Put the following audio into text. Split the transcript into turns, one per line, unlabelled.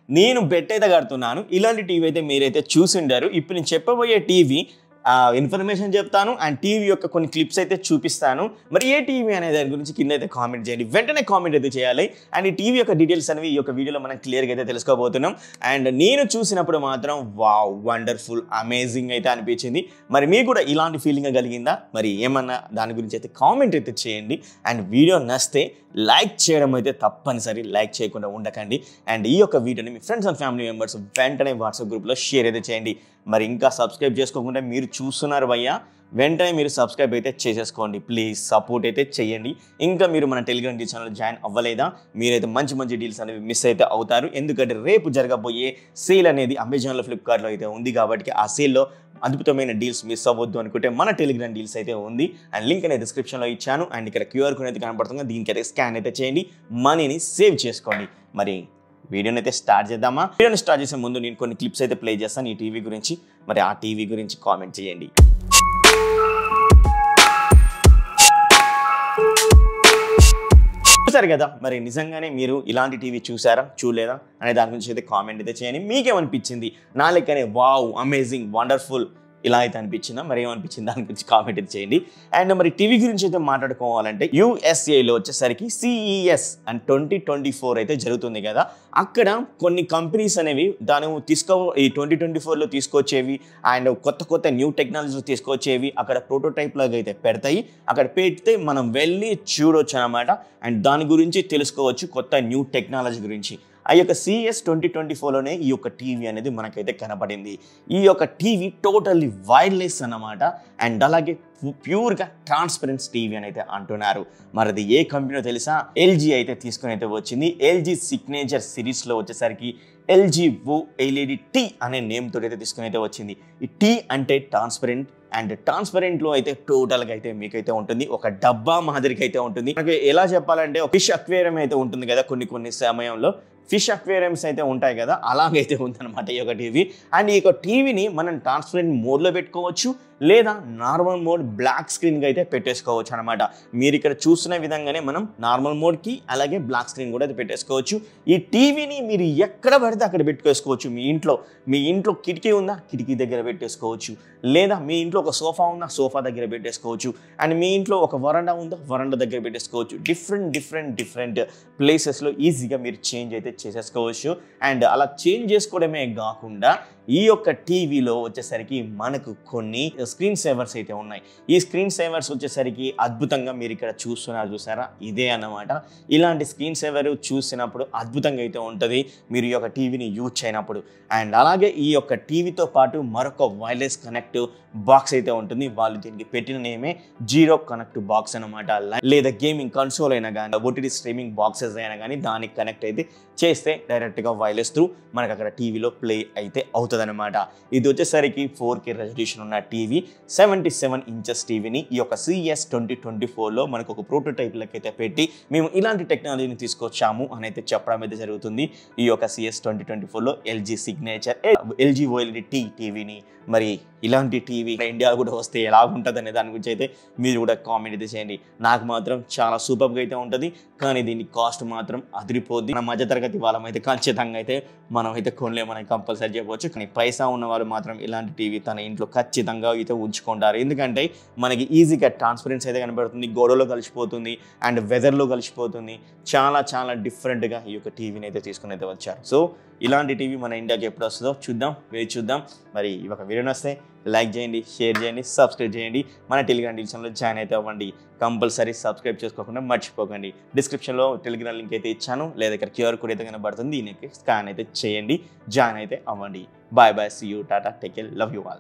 నేను బెట్ అయితే కడుతున్నాను ఇలాంటి టీవీ అయితే మీరైతే చూసిండారు ఇప్పుడు నేను చెప్పబోయే టీవీ ఇన్ఫర్మేషన్ చెప్తాను అండ్ టీవీ యొక్క కొన్ని క్లిప్స్ అయితే చూపిస్తాను మరి ఏ టీవీ అనే దాని గురించి కింద అయితే కామెంట్ చేయండి వెంటనే కామెంట్ అయితే చేయాలి అండ్ ఈ టీవీ యొక్క డీటెయిల్స్ అనేవి ఈ యొక్క వీడియోలో మనం క్లియర్గా అయితే తెలుసుకోబోతున్నాం అండ్ నేను చూసినప్పుడు మాత్రం వావ్ వండర్ఫుల్ అమేజింగ్ అయితే అనిపించింది మరి మీకు కూడా ఇలాంటి ఫీలింగ్ కలిగిందా మరి ఏమన్నా దాని గురించి అయితే కామెంట్ అయితే చేయండి అండ్ వీడియో నచ్చితే లైక్ చేయడం అయితే తప్పనిసరి లైక్ చేయకుండా ఉండకండి అండ్ ఈ యొక్క వీడియోని మీ ఫ్రెండ్స్ అండ్ ఫ్యామిలీ మెంబర్స్ వెంటనే వాట్సాప్ గ్రూప్లో షేర్ అయితే చేయండి మరి ఇంకా సబ్స్క్రైబ్ చేసుకోకుండా మీరు చూస్తున్నారు భయ్యా వెంటనే మీరు సబ్స్క్రైబ్ అయితే చేసేసుకోండి ప్లీజ్ సపోర్ట్ అయితే చేయండి ఇంకా మీరు మన టెలిగ్రామ్ డీల్ ఛానల్ జాయిన్ అవ్వలేదా మీరైతే మంచి మంచి డీల్స్ అనేవి మిస్ అయితే అవుతారు ఎందుకంటే రేపు జరగబోయే సేల్ అనేది అమెజాన్లో ఫ్లిప్కార్ట్లో అయితే ఉంది కాబట్టి ఆ సేల్లో అద్భుతమైన డీల్స్ మిస్ అవ్వద్దు అనుకుంటే మన టెలిగ్రామ్ డీల్స్ అయితే ఉంది అండ్ లింక్ అనేది డిస్క్రిప్షన్లో ఇచ్చాను అండ్ ఇక్కడ క్యూఆర్ కోడ్ అయితే కనపడుతుంది దీనికి అయితే స్కాన్ అయితే చేయండి మనీని సేవ్ చేసుకోండి మరి వీడియోని అయితే స్టార్ట్ చేద్దామా వీడియోని స్టార్ట్ చేసే ముందు నేను కొన్ని క్లిప్స్ అయితే ప్లే చేస్తాను ఈ టీవీ గురించి మరి ఆ టీవీ గురించి కామెంట్ చేయండి చూసారు కదా మరి నిజంగానే మీరు ఇలాంటి టీవీ చూసారా చూడలేదా అనే దాని గురించి అయితే కామెంట్ అయితే చేయండి మీకేమనిపించింది నా లెక్కనే వావ్ అమేజింగ్ వండర్ఫుల్ ఇలా అయితే అనిపించిందా మరి ఏమనిపించింది దాని గురించి కామెంట్ అయితే చేయండి అండ్ మరి టీవీ గురించి అయితే మాట్లాడుకోవాలంటే యూఎస్ఏలో వచ్చేసరికి CES and twenty twenty four అయితే జరుగుతుంది కదా అక్కడ కొన్ని కంపెనీస్ అనేవి దాని తీసుకో ఈ ట్వంటీ ట్వంటీ ఫోర్లో తీసుకొచ్చేవి అండ్ కొత్త కొత్త న్యూ టెక్నాలజీస్ తీసుకొచ్చేవి అక్కడ ప్రోటోటైప్ లాగా అయితే పెడతాయి అక్కడ పెడితే మనం వెళ్ళి చూడొచ్చు అనమాట అండ్ దాని గురించి తెలుసుకోవచ్చు కొత్త న్యూ టెక్నాలజీ గురించి ఆ యొక్క సిఎస్ ట్వంటీ ట్వంటీ ఫోర్లోనే ఈ యొక్క టీవీ అనేది మనకైతే కనపడింది ఈ యొక్క టీవీ టోటల్లీ వైర్లెస్ అన్నమాట అండ్ అలాగే ప్యూర్గా ట్రాన్స్పరెన్స్ టీవీ అని అయితే అంటున్నారు మరి అది ఏ కంపెనీలో తెలుసా ఎల్జీ అయితే తీసుకుని అయితే వచ్చింది ఎల్జీ సిగ్నేచర్ సిరీస్లో వచ్చేసరికి ఎల్జీ ఓ ఎల్ఈడి టీ అనే నేమ్ తోటి అయితే తీసుకుని అయితే వచ్చింది ఈ టీ అంటే ట్రాన్స్పరెంట్ అండ్ ట్రాన్స్పరెంట్లో అయితే టోటల్గా అయితే మీకైతే ఉంటుంది ఒక డబ్బా మాదిరిగా అయితే ఉంటుంది మనకి ఎలా చెప్పాలంటే ఫిష్ అక్వేరియం అయితే ఉంటుంది కదా కొన్ని కొన్ని సమయంలో ఫిష్ అక్వేరియంస్ అయితే ఉంటాయి కదా అలాగైతే ఉందన్నమాట ఈ యొక్క టీవీ అండ్ ఈ యొక్క టీవీని మనం ట్రాన్స్పరెంట్ మోడ్లో పెట్టుకోవచ్చు లేదా నార్మల్ మోడ్ బ్లాక్ స్క్రీన్గా అయితే పెట్టేసుకోవచ్చు అనమాట మీరు ఇక్కడ చూస్తున్న విధంగానే మనం నార్మల్ మోడ్కి అలాగే బ్లాక్ స్క్రీన్ కూడా అయితే పెట్టేసుకోవచ్చు ఈ టీవీని మీరు ఎక్కడ పడితే అక్కడ పెట్టుకోసుకోవచ్చు మీ ఇంట్లో మీ ఇంట్లో కిటికీ ఉందా కిటికీ దగ్గర పెట్టేసుకోవచ్చు లేదా మీ ఇంట్లో ఒక సోఫా ఉందా సోఫా దగ్గర పెట్టేసుకోవచ్చు అండ్ మీ ఇంట్లో ఒక వరండా ఉందా వరండా దగ్గర పెట్టేసుకోవచ్చు డిఫరెంట్ డిఫరెంట్ డిఫరెంట్ ప్లేసెస్లో ఈజీగా మీరు చేంజ్ అయితే చేసేసుకోవచ్చు అండ్ అలా చేంజ్ చేసుకోవడమే కాకుండా ఈ యొక్క టీవీలో వచ్చేసరికి మనకు కొన్ని స్క్రీన్ సేవర్స్ అయితే ఉన్నాయి ఈ స్క్రీన్ సేవర్స్ వచ్చేసరికి అద్భుతంగా మీరు ఇక్కడ చూస్తున్నారు చూసారా ఇదే అన్నమాట ఇలాంటి స్క్రీన్ సేవర్ చూసినప్పుడు అద్భుతంగా అయితే ఉంటుంది మీరు ఈ యొక్క టీవీని యూజ్ చేయనప్పుడు అండ్ అలాగే ఈ యొక్క టీవీతో పాటు మరొక వైర్లెస్ కనెక్ట్ బాక్స్ అయితే ఉంటుంది వాళ్ళు దీనికి పెట్టిన నేమే జీరో కనెక్ట్ బాక్స్ అనమాట లేదా గేమింగ్ కన్సోల్ అయినా కానీ ఓటీటీ స్ట్రీమింగ్ బాక్సెస్ అయినా కానీ దానికి కనెక్ట్ అయితే చేస్తే డైరెక్ట్గా వైర్లెస్ త్రూ మనకు అక్కడ టీవీలో ప్లే అయితే అవుతుంది అనమాట ఇది వచ్చేసరికి ఫోర్ కే రెజల్యూషన్ ఉన్న టీవీ సెవెంటీ సెవెన్ ఇంచెస్ టీవీని ఈ యొక్క సిఎస్ ట్వంటీ ట్వంటీ ఫోర్లో మనకు ఒక ప్రోటోటైప్ అయితే పెట్టి మేము ఇలాంటి టెక్నాలజీని తీసుకొచ్చాము అని అయితే చెప్పడం అయితే జరుగుతుంది ఈ యొక్క సిఎస్ ట్వంటీ ట్వంటీ ఫోర్లో LG signature LG OLED T టీవీని మరి ఇలాంటి టీవీ ఇండియా కూడా వస్తే ఎలా ఉంటుంది అనే దాని గురించి అయితే మీరు కూడా కామెంట్ అయితే చేయండి నాకు మాత్రం చాలా సూపర్గా అయితే ఉంటుంది కానీ దీని కాస్ట్ మాత్రం అదిరిపోద్ది మన మధ్యతరగతి వాళ్ళం అయితే ఖచ్చితంగా అయితే మనం అయితే కొనలేమని కంపల్సరీ చెప్పవచ్చు కానీ పైసా ఉన్నవారు మాత్రం ఇలాంటి టీవీ తన ఇంట్లో ఖచ్చితంగా అయితే ఉంచుకుంటారు ఎందుకంటే మనకి ఈజీగా ట్రాన్స్పరెన్స్ అయితే కనబడుతుంది గోడలో కలిసిపోతుంది అండ్ వెదర్లో కలిసిపోతుంది చాలా చాలా డిఫరెంట్గా ఈ యొక్క టీవీని అయితే తీసుకుని అయితే వచ్చారు సో ఇలాంటి టీవీ మన ఇండియాకి ఎప్పుడు వస్తుందో చూద్దాం వేచి చూద్దాం మరి ఈ ఒక వీడియో వస్తే లైక్ చేయండి షేర్ చేయండి సబ్స్క్రైబ్ చేయండి మన టెలిగ్రామ్ డివిజన్లో జాయిన్ అయితే అవ్వండి కంపల్సరీ సబ్స్క్రైబ్ చేసుకోకుండా మర్చిపోకండి డిస్క్రిప్షన్లో టెలిగ్రామ్ లింక్ అయితే ఇచ్చాను లేదా ఇక్కడ క్యూఆర్ కోడ్ అయితే కనబడుతుంది దీనికి స్కాన్ అయితే చేయండి జాయిన్ అయితే అవ్వండి bye bye see you tata take love you all